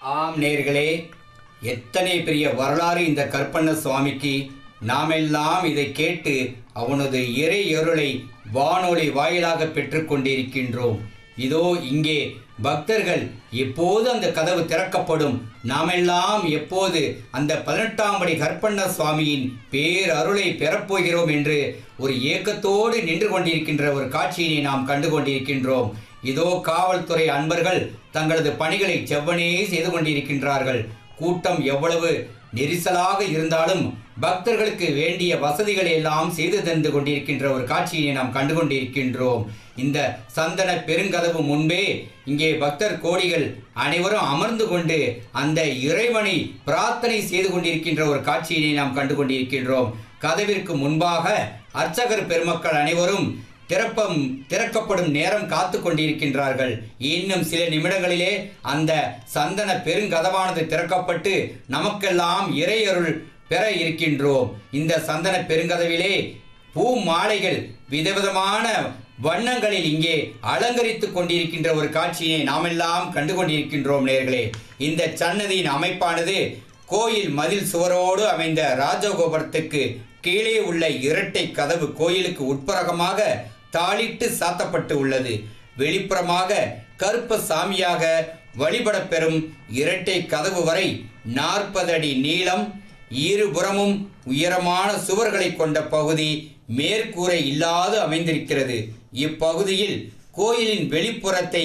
ஆம் நேர்களே எத்தனை பெரிய வரலாறு இந்த கற்பண்ண சுவாமிக்கு நாமெல்லாம் இதை கேட்டு அவனது இறை அருளை வானொலி வாயிலாக பெற்றுக்கொண்டிருக்கின்றோம் இதோ இங்கே பக்தர்கள் எப்போது அந்த கதவு திறக்கப்படும் நாமெல்லாம் எப்போது அந்த பதினெட்டாம் படி கற்பண்ண சுவாமியின் பேர் அருளை பெறப்போகிறோம் என்று ஒரு ஏக்கத்தோடு நின்று கொண்டிருக்கின்ற ஒரு காட்சியினை நாம் கண்டு கொண்டிருக்கின்றோம் இதோ காவல்துறை அன்பர்கள் தங்களது பணிகளை செவ்வனே செய்து கொண்டிருக்கின்றார்கள் கூட்டம் எவ்வளவு நெரிசலாக இருந்தாலும் பக்தர்களுக்கு வேண்டிய வசதிகளை எல்லாம் செய்து தந்து கொண்டிருக்கின்ற ஒரு காட்சியை நாம் கண்டு கொண்டிருக்கின்றோம் இந்த சந்தன பெருங்கதவு முன்பே இங்கே பக்தர் கோடிகள் அனைவரும் அமர்ந்து கொண்டு அந்த இறைவனை பிரார்த்தனை செய்து கொண்டிருக்கின்ற ஒரு காட்சியினை நாம் கண்டு கொண்டிருக்கின்றோம் கதவிற்கு முன்பாக அர்ச்சகர் பெருமக்கள் அனைவரும் திறப்பம் திறக்கப்படும் நேரம் காத்து கொண்டிருக்கின்றார்கள் இன்னும் சில நிமிடங்களிலே அந்த சந்தன பெருங்கதவானது திறக்கப்பட்டு நமக்கெல்லாம் இறையருள் பெற இருக்கின்றோம் இந்த சந்தன பெருங்கதவிலே பூ மாலைகள் விதவிதமான வண்ணங்களில் இங்கே அலங்கரித்துக் கொண்டிருக்கின்ற ஒரு காட்சியை நாமெல்லாம் கண்டு கொண்டிருக்கின்றோம் நேர்களே இந்த சன்னதியின் அமைப்பானது கோயில் மதில் சுவரோடு அமைந்த ராஜகோபுரத்துக்கு கீழே உள்ள இரட்டை கதவு கோயிலுக்கு உட்புறமாக தாளிட்டு சாத்தப்பட்டு உள்ளது வெளிப்புறமாக கருப்ப சாமியாக வழிபடப் பெறும் இரட்டை கதவு வரை நாற்பது அடி நீளம் இருபுறமும் உயரமான சுவர்களை கொண்ட பகுதி மேற்கூரை இல்லாது அமைந்திருக்கிறது இப்பகுதியில் கோயிலின் வெளிப்புறத்தை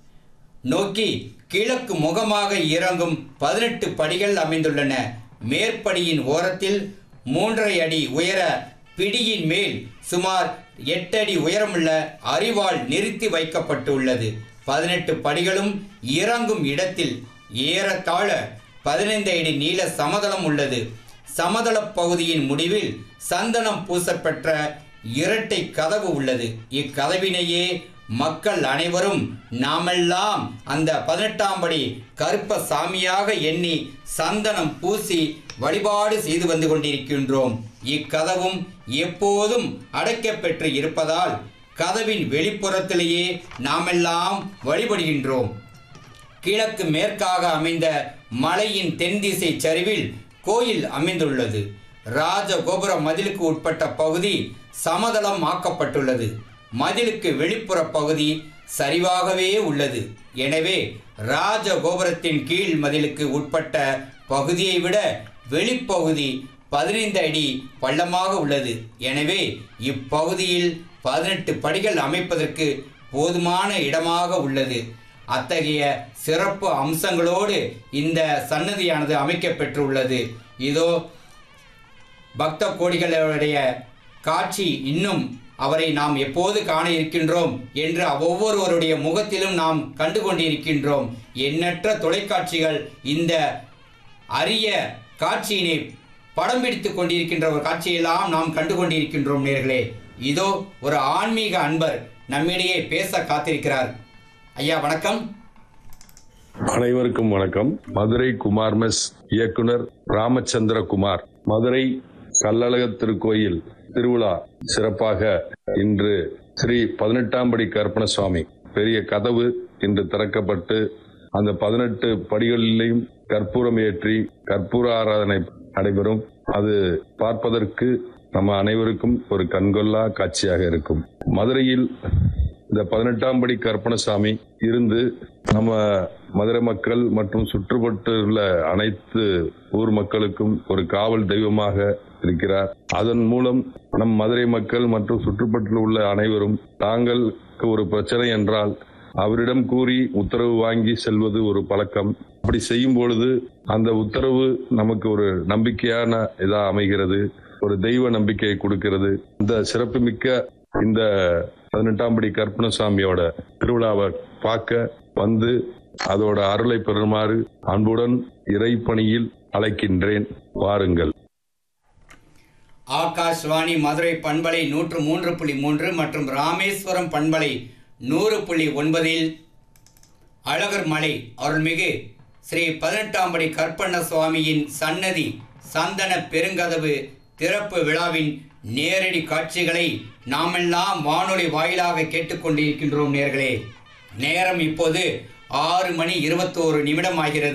நோக்கி கிழக்கு முகமாக இறங்கும் பதினெட்டு படிகள் அமைந்துள்ளன மேற்படியின் ஓரத்தில் மூன்றரை அடி உயர பிடியின் மேல் சுமார் எட்டு அடி உயரமுள்ள அரிவாள் நிறுத்தி வைக்கப்பட்டுள்ளது பதினெட்டு படிகளும் இறங்கும் இடத்தில் ஏறத்தாழ பதினைந்து அடி நீள சமதளம் உள்ளது சமதள பகுதியின் முடிவில் சந்தனம் பூசப்பெற்ற இரட்டை கதவு உள்ளது இக்கதவினையே மக்கள் அனைவரும் நாமெல்லாம் அந்த பதினெட்டாம் படி கருப்ப சாமியாக எண்ணி சந்தனம் பூசி வழிபாடு செய்து வந்து கொண்டிருக்கின்றோம் இக்கதவும் எப்போதும் அடைக்கப்பெற்று இருப்பதால் கதவின் வெளிப்புறத்திலேயே நாமெல்லாம் வழிபடுகின்றோம் கிழக்கு மேற்காக அமைந்த மலையின் தென் திசை சரிவில் கோயில் அமைந்துள்ளது ராஜகோபுர மதிலுக்கு உட்பட்ட பகுதி சமதளம் ஆக்கப்பட்டுள்ளது மதிலுக்கு வெளிப்புற பகுதி சரிவாகவே உள்ளது எனவே ராஜகோபுரத்தின் கீழ் மதிலுக்கு உட்பட்ட பகுதியை விட வெளிப்பகுதி பதினைந்து அடி பள்ளமாக உள்ளது எனவே இப்பகுதியில் பதினெட்டு படிகள் அமைப்பதற்கு போதுமான இடமாக உள்ளது அத்தகைய சிறப்பு அம்சங்களோடு இந்த சன்னதியானது அமைக்கப்பெற்றுள்ளது இதோ பக்த கோடிகளுடைய காட்சி இன்னும் அவரை நாம் எப்போது காண இருக்கின்றோம் என்று ஒவ்வொருவருடைய முகத்திலும் நாம் கண்டு கொண்டிருக்கின்றோம் எண்ணற்ற தொலைக்காட்சிகள் இந்த அரிய காட்சியினை படம் பிடித்துக் கொண்டிருக்கின்ற ஒரு காட்சியெல்லாம் நாம் கண்டு கொண்டிருக்கின்றோம் நேர்களே இதோ ஒரு ஆன்மீக அன்பர் நம்மிடையே பேச காத்திருக்கிறார் ஐயா வணக்கம் அனைவருக்கும் வணக்கம் மதுரை குமார் மெஸ் இயக்குனர் ராமச்சந்திர குமார் மதுரை கல்லழக திருக்கோயில் திருவிழா சிறப்பாக இன்று ஸ்ரீ பதினெட்டாம் படி கற்பணசுவாமி பெரிய கதவு இன்று திறக்கப்பட்டு அந்த பதினெட்டு படிகளிலேயும் கற்பூரம் ஏற்றி கற்பூர ஆராதனை நடைபெறும் அது பார்ப்பதற்கு நம்ம அனைவருக்கும் ஒரு கண்கொள்ளா காட்சியாக இருக்கும் மதுரையில் இந்த பதினெட்டாம் படி கற்பணசாமி இருந்து நம்ம மதுரை மக்கள் மற்றும் சுற்றுப்பட்டுள்ள அனைத்து ஊர் மக்களுக்கும் ஒரு காவல் தெய்வமாக இருக்கிறார் அதன் மூலம் நம் மதுரை மக்கள் மற்றும் சுற்றுப்பட்டுள்ள உள்ள அனைவரும் தாங்களுக்கு ஒரு பிரச்சனை என்றால் அவரிடம் கூறி உத்தரவு வாங்கி செல்வது ஒரு பழக்கம் அப்படி செய்யும் பொழுது அந்த உத்தரவு நமக்கு ஒரு நம்பிக்கையான இதா அமைகிறது ஒரு தெய்வ நம்பிக்கையை கொடுக்கிறது இந்த சிறப்புமிக்க இந்த பதினெட்டாம் படி கற்பணசாமியோட திருவிழாவை பார்க்க வந்து அதோட அருளை பெறுமாறு அன்புடன் இறைப்பணியில் அழைக்கின்றேன் வாருங்கள் ஆகாஷ்வாணி மதுரை பண்பலை நூற்று மூன்று புள்ளி மூன்று மற்றும் ராமேஸ்வரம் பண்பலை நூறு புள்ளி ஒன்பதில் அழகர் மலை அருள்மிகு ஸ்ரீ பதினெட்டாம் படி கற்பண்ண சுவாமியின் சன்னதி சந்தன பெருங்கதவு திறப்பு விழாவின் நேரடி காட்சிகளை நாமெல்லாம் வானொலி வாயிலாக கேட்டுக்கொண்டிருக்கின்றோம் நேர்களே நேரம் இப்போது ஆறு மணி இருபத்தோரு நிமிடம் ஆகிறது